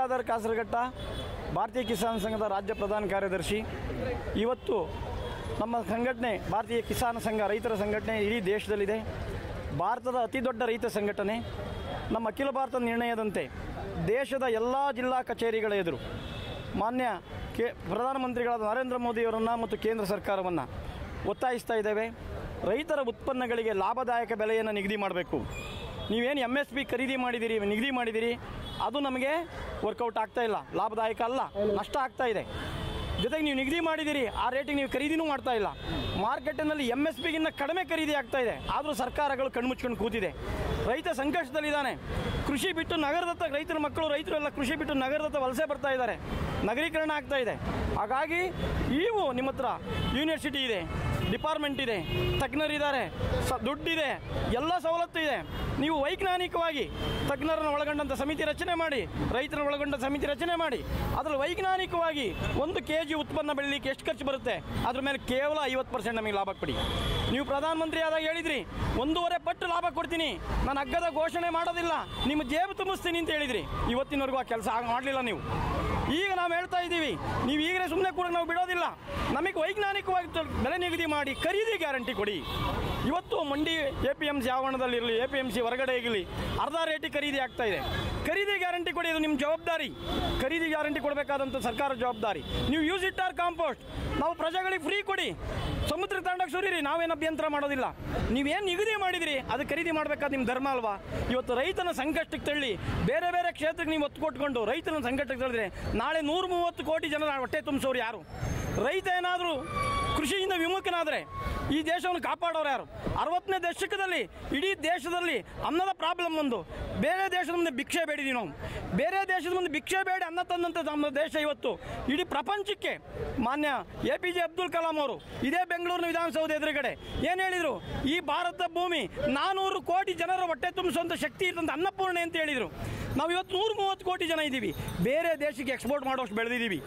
ಗಂಗಾಧರ್ ಕಾಸರಘಟ್ಟ ಭಾರತೀಯ ಕಿಸಾನ್ ಸಂಘದ ರಾಜ್ಯ ಪ್ರಧಾನ ಕಾರ್ಯದರ್ಶಿ ಇವತ್ತು ನಮ್ಮ ಸಂಘಟನೆ ಭಾರತೀಯ ಕಿಸಾನ್ ಸಂಘ ರೈತರ ಸಂಘಟನೆ ಇಡೀ ದೇಶದಲ್ಲಿದೆ ಭಾರತದ ಅತಿ ದೊಡ್ಡ ರೈತ ಸಂಘಟನೆ ನಮ್ಮ ಅಖಿಲ ಭಾರತ ನಿರ್ಣಯದಂತೆ ದೇಶದ ಎಲ್ಲ ಜಿಲ್ಲಾ ಕಚೇರಿಗಳ ಎದುರು ಮಾನ್ಯ ಕೆ ಪ್ರಧಾನಮಂತ್ರಿಗಳಾದ ನರೇಂದ್ರ ಮೋದಿಯವರನ್ನು ಮತ್ತು ಕೇಂದ್ರ ಸರ್ಕಾರವನ್ನು ಒತ್ತಾಯಿಸ್ತಾ ಇದ್ದೇವೆ ರೈತರ ಉತ್ಪನ್ನಗಳಿಗೆ ಲಾಭದಾಯಕ ಬೆಲೆಯನ್ನು ನಿಗದಿ ಮಾಡಬೇಕು ನೀವೇನು ಎಮ್ ಎಸ್ ಪಿ ಖರೀದಿ ಮಾಡಿದ್ದೀರಿ ನಿಗದಿ ಮಾಡಿದ್ದೀರಿ ಅದು ನಮಗೆ ವರ್ಕೌಟ್ ಆಗ್ತಾ ಇಲ್ಲ ಲಾಭದಾಯಕ ಅಲ್ಲ ನಷ್ಟ ಆಗ್ತಾ ಇದೆ ಜೊತೆಗೆ ನೀವು ನಿಗದಿ ಮಾಡಿದ್ದೀರಿ ಆ ರೇಟಿಗೆ ನೀವು ಖರೀದಿನೂ ಮಾಡ್ತಾ ಇಲ್ಲ ಮಾರ್ಕೆಟಿನಲ್ಲಿ ಎಮ್ ಎಸ್ ಪಿಗಿನ್ನ ಕಡಿಮೆ ಖರೀದಿ ಆಗ್ತಾ ಇದೆ ಆದರೂ ಸರ್ಕಾರಗಳು ಕಣ್ಮುಚ್ಕೊಂಡು ಕೂತಿದೆ ರೈತ ಸಂಕಷ್ಟದಲ್ಲಿದ್ದಾನೆ ಕೃಷಿ ಬಿಟ್ಟು ನಗರದತ್ತ ರೈತರ ಮಕ್ಕಳು ರೈತರು ಎಲ್ಲ ಕೃಷಿ ಬಿಟ್ಟು ನಗರದತ್ತ ವಲಸೆ ಬರ್ತಾ ಇದ್ದಾರೆ ನಗರೀಕರಣ ಆಗ್ತಾ ಇದೆ ಹಾಗಾಗಿ ನೀವು ನಿಮ್ಮ ಹತ್ರ ಯೂನಿವರ್ಸಿಟಿ ಇದೆ ಡಿಪಾರ್ಟ್ಮೆಂಟ್ ಇದೆ ತಜ್ಞರಿದ್ದಾರೆ ಸ ದುಡ್ಡಿದೆ ಎಲ್ಲ ಸವಲತ್ತು ಇದೆ ನೀವು ವೈಜ್ಞಾನಿಕವಾಗಿ ತಜ್ಞರನ್ನು ಒಳಗೊಂಡಂಥ ಸಮಿತಿ ರಚನೆ ಮಾಡಿ ರೈತರನ್ನು ಒಳಗೊಂಡ ಸಮಿತಿ ರಚನೆ ಮಾಡಿ ಅದರಲ್ಲಿ ವೈಜ್ಞಾನಿಕವಾಗಿ ಒಂದು ಕೆ ಜಿ ಉತ್ಪನ್ನ ಬೆಳೀಲಿಕ್ಕೆ ಎಷ್ಟು ಖರ್ಚು ಬರುತ್ತೆ ಅದ್ರ ಮೇಲೆ ಕೇವಲ ಐವತ್ತು ಪರ್ಸೆಂಟ್ ನಮಗೆ ಲಾಭ ಕೊಡಿ ನೀವು ಪ್ರಧಾನಮಂತ್ರಿ ಆದಾಗ ಹೇಳಿದ್ರಿ ಒಂದೂವರೆ ಪಟ್ಟು ಲಾಭ ಕೊಡ್ತೀನಿ ನಾನು ಅಗ್ಗದ ಘೋಷಣೆ ಮಾಡೋದಿಲ್ಲ ನಿಮ್ಮ ಜೇಬು ತುಂಬಿಸ್ತೀನಿ ಅಂತ ಹೇಳಿದ್ರಿ ಇವತ್ತಿನವರೆಗೂ ಆ ಕೆಲಸ ಮಾಡಲಿಲ್ಲ ನೀವು ಈಗ ನಾವು ಹೇಳ್ತಾ ಇದ್ದೀವಿ ನೀವು ಈಗಲೇ ಸುಮ್ಮನೆ ಕೂಡ ನಾವು ಬಿಡೋದಿಲ್ಲ ನಮಗೆ ವೈಜ್ಞಾನಿಕವಾಗಿ ತ- ಬೆಲೆ ನಿಗದಿ ಮಾಡಿ ಖರೀದಿ ಗ್ಯಾರಂಟಿ ಕೊಡಿ ಇವತ್ತು ಮಂಡಿ ಎ ಪಿ ಎಮ್ ಸಿ ಆವರಣದಲ್ಲಿರಲಿ ಎ ಪಿ ಎಮ್ ಸಿ ಹೊರಗಡೆ ಇರಲಿ ಅರ್ಧ ರೇಟಿಗೆ ಖರೀದಿ ಆಗ್ತಾ ಇದೆ ಖರೀದಿ ಗ್ಯಾರಂಟಿ ಕೊಡಿ ಅದು ನಿಮ್ಮ ಜವಾಬ್ದಾರಿ ಖರೀದಿ ಗ್ಯಾರಂಟಿ ಕೊಡಬೇಕಾದಂಥ ಸರ್ಕಾರ ಜವಾಬ್ದಾರಿ ನೀವು ಯೂಸ್ ಇಟ್ ಆರ್ ಕಾಂಪೋಸ್ಟ್ ನಾವು ಪ್ರಜೆಗಳಿಗೆ ಫ್ರೀ ಕೊಡಿ ಸಮುದ್ರ ತಾಂಡಕ್ಕೆ ಸುರೀರಿ ನಾವೇನು ಅಭ್ಯಂತರ ಮಾಡೋದಿಲ್ಲ ನೀವೇನು ನಿಗದಿ ಮಾಡಿದಿರಿ ಅದು ಖರೀದಿ ಮಾಡಬೇಕಾದ ನಿಮ್ಮ ಧರ್ಮ ಅಲ್ವಾ ಇವತ್ತು ರೈತನ ಸಂಕಷ್ಟಕ್ಕೆ ತಳ್ಳಿ ಬೇರೆ ಬೇರೆ ಕ್ಷೇತ್ರಕ್ಕೆ ನೀವು ಒತ್ತು ಕೊಟ್ಕೊಂಡು ರೈತನ ಸಂಕಷ್ಟಕ್ಕೆ ತಳ್ಳಿದ್ರೆ ನಾಳೆ ನೂರ ಮೂವತ್ತು ಕೋಟಿ ಜನರ ಹೊಟ್ಟೆ ತುಂಬಿಸೋರು ಯಾರು ರೈತ ಏನಾದರೂ ಕೃಷಿಯಿಂದ ವಿಮುಖನಾದರೆ ಈ ದೇಶವನ್ನು ಕಾಪಾಡೋರು ಯಾರು ಅರವತ್ತನೇ ದಶಕದಲ್ಲಿ ಇಡೀ ದೇಶದಲ್ಲಿ ಅನ್ನದ ಪ್ರಾಬ್ಲಮ್ ಒಂದು ಬೇರೆ ದೇಶದ ಮುಂದೆ ಭಿಕ್ಷೆ ಬೇಡಿದೀವಿ ನಾವು ಬೇರೆ ದೇಶದ ಮುಂದೆ ಭಿಕ್ಷೆ ಬೇಡಿ ಅನ್ನ ತಂದಂಥ ನಮ್ಮ ದೇಶ ಇವತ್ತು ಇಡೀ ಪ್ರಪಂಚಕ್ಕೆ ಮಾನ್ಯ A P J Abdul Kalam ಅವರು ಇದೇ ಬೆಂಗಳೂರಿನ ವಿಧಾನಸೌಧ ಎದುರುಗಡೆ ಏನು ಹೇಳಿದರು ಈ ಭಾರತ ಭೂಮಿ ನಾನೂರು ಕೋಟಿ ಜನರ ಹೊಟ್ಟೆ ತುಂಬಿಸುವಂಥ ಶಕ್ತಿ ಇರ್ತಂಥ ಅನ್ನಪೂರ್ಣೆ ಅಂತ ಹೇಳಿದರು ನಾವು ಇವತ್ತು ನೂರ ಮೂವತ್ತು ಕೋಟಿ ಜನ ಇದ್ದೀವಿ ಬೇರೆ ದೇಶಕ್ಕೆ ಎಕ್ಸ್ಪೋರ್ಟ್ ಮಾಡೋಷ್ಟು ಬೆಳೆದಿದ್ದೀವಿ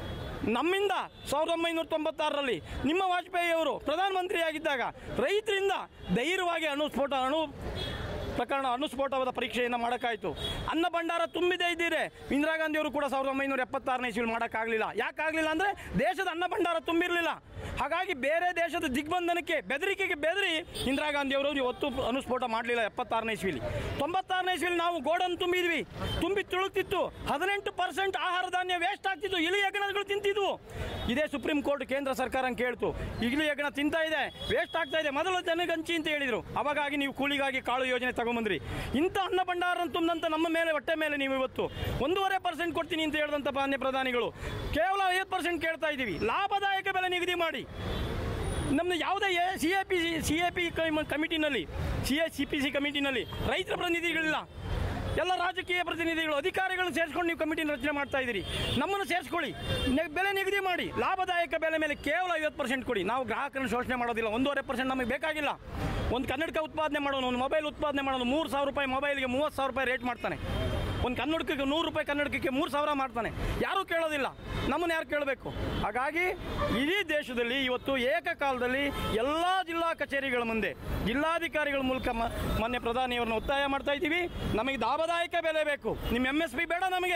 ನಮ್ಮಿಂದ ಸಾವಿರದ ಒಂಬೈನೂರ ತೊಂಬತ್ತಾರರಲ್ಲಿ ನಿಮ್ಮ ವಾಜಪೇಯಿ ಅವರು ಪ್ರಧಾನಮಂತ್ರಿಯಾಗಿದ್ದಾಗ ರೈತರಿಂದ ಧೈರ್ಯವಾಗಿ ಅಣುಸ್ಫೋಟ ಅಣು ಪ್ರಕರಣ ಅಣುಸ್ಫೋಟವಾದ ಪರೀಕ್ಷೆಯನ್ನು ಮಾಡೋಕ್ಕಾಯಿತು ಅನ್ನ ಭಂಡಾರ ತುಂಬಿದೇ ಇದ್ದೀರಿ ಇಂದಿರಾ ಗಾಂಧಿ ಅವರು ಕೂಡ ಸಾವಿರದ ಒಂಬೈನೂರ ಎಪ್ಪತ್ತಾರನೇ ಇಸ್ವಿಲಿ ಮಾಡೋಕ್ಕಾಗಲಿಲ್ಲ ಯಾಕಾಗಲಿಲ್ಲ ಅಂದರೆ ದೇಶದ ಅನ್ನ ಭಂಡಾರ ತುಂಬಿರಲಿಲ್ಲ ಹಾಗಾಗಿ ಬೇರೆ ದೇಶದ ದಿಗ್ಬಂಧನಕ್ಕೆ ಬೆದರಿಕೆಗೆ ಬೆದರಿ ಇಂದಿರಾ ಗಾಂಧಿ ಅವರು ಇವತ್ತು ಅನುಸ್ಫೋಟ ಮಾಡಲಿಲ್ಲ ಎಪ್ಪತ್ತಾರನೇ ಇಸ್ವಿಲಿ ತೊಂಬತ್ತಾರನೇ ಇಸ್ವಿಲಿ ನಾವು ಗೋಡನ್ನು ತುಂಬಿದ್ವಿ ತುಂಬಿ ತುಳುಕ್ತಿತ್ತು ಹದಿನೆಂಟು ಪರ್ಸೆಂಟ್ ಆಹಾರ ಧಾನ್ಯ ವೇಸ್ಟ್ ಆಗ್ತಿತ್ತು ಇಲಿ ಹೆಗ್ಗಣಗಳು ತಿಂತಿದ್ವು ಇದೇ ಸುಪ್ರೀಂ ಕೋರ್ಟ್ ಕೇಂದ್ರ ಸರ್ಕಾರ ಕೇಳ್ತು ಇಲಿ ಹೆಗ್ಗಣ ತಿಂತಾ ಇದೆ ವೇಸ್ಟ್ ಆಗ್ತಾ ಇದೆ ಮೊದಲು ಜನಗಂಚಿ ಅಂತ ಹೇಳಿದರು ಅವಾಗಾಗಿ ನೀವು ಕೂಲಿಗಾಗಿ ಕಾಳು ಯೋಜನೆ ತಗೊಂಬಂದ್ರಿ ಇಂಥ ಅನ್ನ ಭಂಡಾರ ತುಂಬಿದಂಥ ನಮ್ಮ ಮೇಲೆ ಹೊಟ್ಟೆ ಮೇಲೆ ನೀವು ಇವತ್ತು ಒಂದೂವರೆ ಪರ್ಸೆಂಟ್ ಕೊಡ್ತೀನಿ ಅಂತ ಹೇಳಿದಂಥ ಮಾನ್ಯ ಪ್ರಧಾನಿಗಳು ಕೇವಲ ಐವತ್ತು ಪರ್ಸೆಂಟ್ ಕೇಳ್ತಾ ಇದ್ದೀವಿ ಲಾಭದಾಯಕ ಬೆಲೆ ನಿಗದಿ ಮಾಡಿ ನಮ್ಮದು ಯಾವುದೇ C A P C A P ಕಮಿಟಿನಲ್ಲಿ C A C P C ಕಮಿಟಿನಲ್ಲಿ ರೈತರ ಪ್ರತಿನಿಧಿಗಳಿಲ್ಲ ಎಲ್ಲ ರಾಜಕೀಯ ಪ್ರತಿನಿಧಿಗಳು ಅಧಿಕಾರಿಗಳನ್ನು ಸೇರಿಸ್ಕೊಂಡು ನೀವು ಕಮಿಟಿನ ರಚನೆ ಮಾಡ್ತಾ ಇದ್ದೀರಿ ನಮ್ಮನ್ನು ಸೇರಿಸ್ಕೊಳ್ಳಿ ನೆ- ಬೆಲೆ ನಿಗದಿ ಮಾಡಿ ಲಾಭದಾಯಕ ಬೆಲೆ ಮೇಲೆ ಕೇವಲ ಐವತ್ತು ಪರ್ಸೆಂಟ್ ಕೊಡಿ ನಾವು ಗ್ರಾಹಕರನ್ನು ಶೋಷಣೆ ಮಾಡೋದಿಲ್ಲ ಒಂದೂವರೆ ಪರ್ಸೆಂಟ್ ನಮಗೆ ಬೇಕಾಗಿಲ್ಲ ಒಂದು ಕನ್ನಡಕ ಉತ್ಪಾದನೆ ಮಾಡೋನು ಒಂದು ಮೊಬೈಲ್ ಉತ್ಪಾದನೆ ಮಾಡೋನು ಮೂರು ಸಾವಿರ ರೂಪಾಯಿ ಮೊಬೈಲ್ಗೆ ಮೂವತ್ತು ಸಾವಿರ ರೂಪಾಯಿ ರೇಟ್ ಮಾಡ್ತಾನೆ ಒಂದು ಕನ್ನಡಕಕ್ಕೆ ನೂರು ರೂಪಾಯಿ ಕನ್ನಡಕಕ್ಕೆ ಮೂರು ಸಾವಿರ ಮಾಡ್ತಾನೆ ಯಾರೂ ಕೇಳೋದಿಲ್ಲ ನಮ್ಮನ್ನು ಯಾರು ಕೇಳಬೇಕು ಹಾಗಾಗಿ ಇಡೀ ದೇಶದಲ್ಲಿ ಇವತ್ತು ಏಕಕಾಲದಲ್ಲಿ ಎಲ್ಲ ಜಿಲ್ಲಾ ಕಚೇರಿಗಳ ಮುಂದೆ ಜಿಲ್ಲಾಧಿಕಾರಿಗಳ ಮೂಲಕ ಮ- ಮಾನ್ಯ ಪ್ರಧಾನಿಯವರನ್ನು ಒತ್ತಾಯ ಮಾಡ್ತಾ ಇದ್ದೀವಿ ನಮಗೆ ಲಾಭದಾಯಕ ಬೆಲೆ ಬೇಕು ನಿಮ್ಮ ಎಮ್ ಎಸ್ ಪಿ ಬೇಡ ನಮಗೆ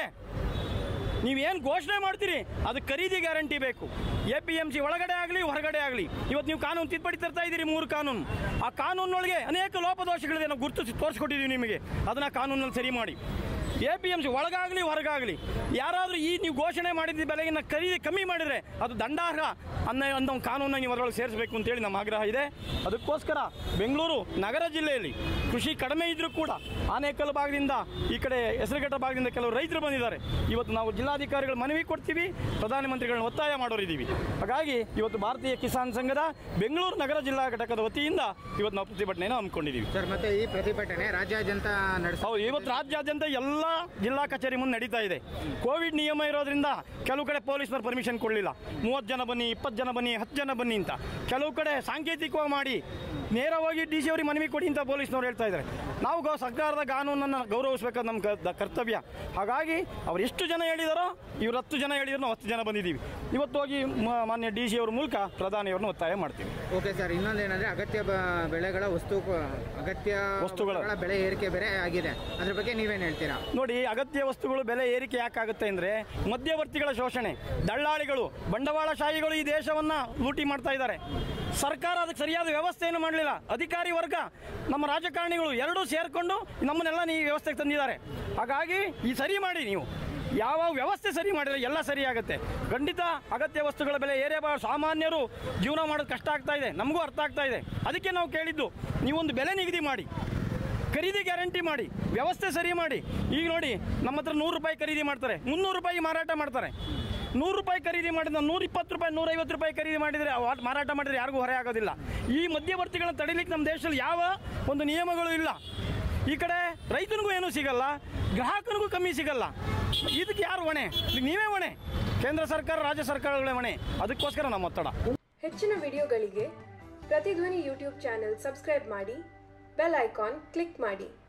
ನೀವೇನು ಘೋಷಣೆ ಮಾಡ್ತೀರಿ ಅದು ಖರೀದಿ ಗ್ಯಾರಂಟಿ ಬೇಕು ಎ ಪಿ ಎಮ್ ಸಿ ಒಳಗಡೆ ಆಗಲಿ ಹೊರಗಡೆ ಆಗಲಿ ಇವತ್ತು ನೀವು ಕಾನೂನು ತಿದ್ದುಪಡಿ ತರ್ತಾ ಇದ್ದೀರಿ ಮೂರು ಕಾನೂನು ಆ ಕಾನೂನೊಳಗೆ ಅನೇಕ ಲೋಪದೋಷಗಳಿದೆ ನಾವು ಗುರುತಿಸಿ ತೋರಿಸ್ಕೊಟ್ಟಿದ್ದೀವಿ ನಿಮಗೆ ಅದನ್ನು ಕಾನೂನಲ್ಲಿ ಸರಿ ಮಾಡಿ ಎ ಪಿ ಎಮ್ ಸಿ ಒಳಗಾಗಲಿ ಹೊರಗಾಗಲಿ ಯಾರಾದರೂ ಈ ನೀವು ಘೋಷಣೆ ಮಾಡಿದ ಬೆಲೆಗಿನ ಖರೀದಿ ಕಮ್ಮಿ ಮಾಡಿದರೆ ಅದು ದಂಡಾರ್ಹ ಅನ್ನೋ ಅನ್ನೋ ಒಂದು ಕಾನೂನನ್ನು ನೀವು ಅದರೊಳಗೆ ಸೇರಿಸಬೇಕು ಅಂತೇಳಿ ನಮ್ಮ ಆಗ್ರಹ ಇದೆ ಅದಕ್ಕೋಸ್ಕರ ಬೆಂಗಳೂರು ನಗರ ಜಿಲ್ಲೆಯಲ್ಲಿ ಕೃಷಿ ಕಡಿಮೆ ಇದ್ದರೂ ಕೂಡ ಆನೇಕಲ್ ಭಾಗದಿಂದ ಈ ಕಡೆ ಹೆಸರುಘಟ್ಟ ಭಾಗದಿಂದ ಕೆಲವು ರೈತರು ಬಂದಿದ್ದಾರೆ ಇವತ್ತು ನಾವು ಜಿಲ್ಲಾಧಿಕಾರಿಗಳ ಮನವಿ ಕೊಡ್ತೀವಿ ಪ್ರಧಾನಮಂತ್ರಿಗಳನ್ನ ಒತ್ತಾಯ ಮಾಡೋರಿದ್ದೀವಿ ಹಾಗಾಗಿ ಇವತ್ತು ಭಾರತೀಯ ಕಿಸಾನ್ ಸಂಘದ ಬೆಂಗಳೂರು ನಗರ ಜಿಲ್ಲಾ ಘಟಕದ ವತಿಯಿಂದ ಇವತ್ತು ನಾವು ಪ್ರತಿಭಟನೆಯನ್ನು ಹಮ್ಮಿಕೊಂಡಿದ್ದೀವಿ ಸರ್ ಮತ್ತೆ ಈ ಪ್ರತಿಭಟನೆ ರಾಜ್ಯಾದ್ಯಂತ ನಡೆಸ ಹೌದು ಇವತ್ತು ರಾಜ್ಯಾದ್ಯಂತ ಎಲ್ಲ ಜಿಲ್ಲಾ ಕಚೇರಿ ಮುಂದೆ ನಡೀತಾ ಇದೆ ಕೋವಿಡ್ ನಿಯಮ ಇರೋದ್ರಿಂದ ಕೆಲವು ಕಡೆ ಪೊಲೀಸ್ನವ್ರು ಪರ್ಮಿಷನ್ ಕೊಡಲಿಲ್ಲ ಮೂವತ್ತು ಜನ ಬನ್ನಿ ಇಪ್ಪತ್ತು ಜನ ಬನ್ನಿ ಹತ್ತು ಜನ ಬನ್ನಿ ಅಂತ ಕೆಲವು ಕಡೆ ಸಾಂಕೇತಿಕವಾಗಿ ಮಾಡಿ ನೇರವಾಗಿ ಡಿ ಸಿ ಅವರಿಗೆ ಮನವಿ ಕೊಡಿ ಅಂತ ಪೊಲೀಸ್ನವ್ರು ಹೇಳ್ತಾ ಇದ್ದಾರೆ ನಾವು ಗೌ ಸರ್ಕಾರದ ಕಾನೂನನ್ನು ಗೌರವಿಸಬೇಕಾದ ನಮ್ಮ ಕ- ಕರ್ತವ್ಯ ಹಾಗಾಗಿ ಅವ್ರು ಎಷ್ಟು ಜನ ಹೇಳಿದಾರೋ ಇವ್ರು ಹತ್ತು ಜನ ಹೇಳಿದ್ರು ನಾವು ಹತ್ತು ಜನ ಬಂದಿದ್ದೀವಿ ಇವತ್ತು ಹೋಗಿ ಮ- ಮಾನ್ಯ ಡಿ ಸಿ ಅವ್ರ ಮೂಲಕ ಪ್ರಧಾನಿಯವ್ರನ್ನ ಒತ್ತಾಯ ಮಾಡ್ತೀವಿ ಓಕೆ ಸರ್ ಇನ್ನೊಂದೇನಂದ್ರೆ ಅಗತ್ಯ ಬ- ಬೆಳೆಗಳ ವಸ್ತು ಅಗತ್ಯ ವಸ್ತುಗಳ- ವಸ್ತುಗಳ ಬೆಲೆ ಏರಿಕೆ ಬೇರೆ ಆಗಿದೆ ಅದ್ರ ಬಗ್ಗೆ ನೀವೇನು ಹೇಳ್ತೀರಾ ನೋಡಿ ಅಗತ್ಯ ವಸ್ತುಗಳು ಬೆಲೆ ಏರಿಕೆ ಯಾಕಾಗುತ್ತೆ ಅಂದರೆ ಮಧ್ಯವರ್ತಿಗಳ ಶೋಷಣೆ ದಳ್ಳಾಳಿಗಳು ಬಂಡವಾಳಶಾಹಿಗಳು ಈ ದೇಶವನ್ನು ಲೂಟಿ ಮಾಡ್ತಾ ಇದ್ದಾರೆ ಸರ್ಕಾರ ಅದಕ್ಕೆ ಸರಿಯಾದ ವ್ಯವಸ್ಥೆಯನ್ನು ಮಾಡಲಿಲ್ಲ ಅಧಿಕಾರಿ ವರ್ಗ ನಮ್ಮ ರಾಜಕಾರಣಿಗಳು ಎರಡೂ ಸೇರಿಕೊಂಡು ನಮ್ಮನ್ನೆಲ್ಲ ನೀವು ವ್ಯವಸ್ಥೆಗೆ ತಂದಿದ್ದಾರೆ ಹಾಗಾಗಿ ಈ ಸರಿ ಮಾಡಿ ನೀವು ಯಾವ ವ್ಯವಸ್ಥೆ ಸರಿ ಮಾಡಿದ್ರೆ ಎಲ್ಲ ಸರಿ ಆಗುತ್ತೆ ಖಂಡಿತ ಅಗತ್ಯ ವಸ್ತುಗಳ ಬೆಲೆ ಏರಿಯಬಾರ್ದು ಸಾಮಾನ್ಯರು ಜೀವನ ಮಾಡೋದು ಕಷ್ಟ ಆಗ್ತಾ ಇದೆ ನಮಗೂ ಅರ್ಥ ಆಗ್ತಾ ಇದೆ ಅದಕ್ಕೆ ನಾವು ಕೇಳಿದ್ದು ನೀವೊಂದು ಬೆಲೆ ನಿಗದಿ ಮಾಡಿ ಖರೀದಿ ಗ್ಯಾರಂಟಿ ಮಾಡಿ ವ್ಯವಸ್ಥೆ ಸರಿ ಮಾಡಿ ಈಗ ನೋಡಿ ನಮ್ಮ ಹತ್ರ ನೂರು ರೂಪಾಯಿ ಖರೀದಿ ಮಾಡ್ತಾರೆ ಮುನ್ನೂರು ರೂಪಾಯಿ ಮಾರಾಟ ಮಾಡ್ತಾರೆ ನೂರು ರೂಪಾಯಿ ಖರೀದಿ ಮಾಡಿದ ನೂರ ಇಪ್ಪತ್ತು ರೂಪಾಯಿ ನೂರೈವತ್ತು ರೂಪಾಯಿ ಖರೀದಿ ಮಾಡಿದರೆ ಅವ- ಮಾರಾಟ ಮಾಡಿದರೆ ಯಾರಿಗೂ ಹೊರೆ ಆಗೋದಿಲ್ಲ ಈ ಮಧ್ಯವರ್ತಿಗಳನ್ನ ತಡಿಲಿಕ್ಕೆ ನಮ್ಮ ದೇಶದಲ್ಲಿ ಯಾವ ಒಂದು ನಿಯಮಗಳು ಇಲ್ಲ ಈ ಕಡೆ ರೈತನಿಗೂ ಏನೂ ಸಿಗಲ್ಲ ಗ್ರಾಹಕನಿಗೂ ಕಮ್ಮಿ ಸಿಗಲ್ಲ ಇದಕ್ಕೆ ಯಾರು ಹೊಣೆ ಇದಕ್ಕೆ ನೀವೇ ಹೊಣೆ ಕೇಂದ್ರ ಸರ್ಕಾರ ರಾಜ್ಯ ಸರ್ಕಾರಗಳೇ ಹೊಣೆ ಅದಕ್ಕೋಸ್ಕರ ನಮ್ಮ ಒತ್ತಡ ಹೆಚ್ಚಿನ ವಿಡಿಯೋಗಳಿಗೆ ಪ್ರತಿಧ್ವನಿ ಯೂಟ್ಯೂಬ್ ಚಾನೆಲ್ ಸಬ್ಸ್ಕ್ರೈಬ್ ಮಾಡಿ ಬೆಲ್ ಐಕಾನ್ ಕ್ಲಿಕ್ ಮಾಡಿ